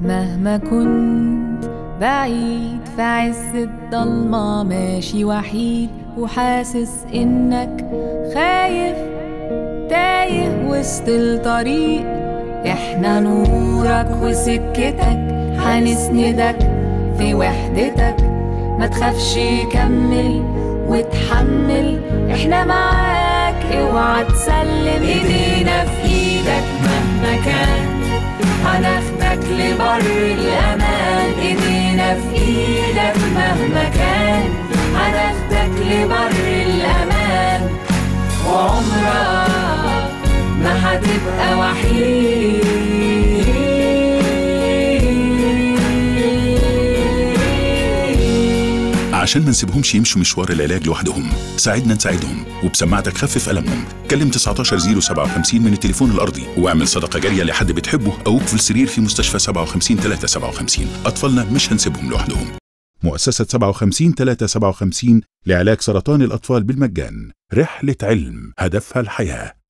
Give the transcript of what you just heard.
مهما كنت بعيد في عز الضلمة ماشي وحيد وحاسس إنك خايف تايه وسط الطريق إحنا نورك وسكتك هنسندك في وحدتك ما تخافش كمل وتحمل إحنا معاك اوعى تسلم إيدينا في إيدك مهما كان هناخدك لبر الأمان إيدينا في إيدك مهما كان هناخدك لبر الأمان وعمرك ما هتبقى وحيد عشان ما نسيبهمش يمشوا مشوار العلاج لوحدهم ساعدنا نساعدهم وبسماعتك خفف ألمهم كلم 19057 من التليفون الأرضي واعمل صدقة جارية لحد بتحبه أو اكفل سرير في مستشفى 57 357 أطفالنا مش هنسيبهم لوحدهم مؤسسة 57 357 لعلاج سرطان الأطفال بالمجان رحلة علم هدفها الحياة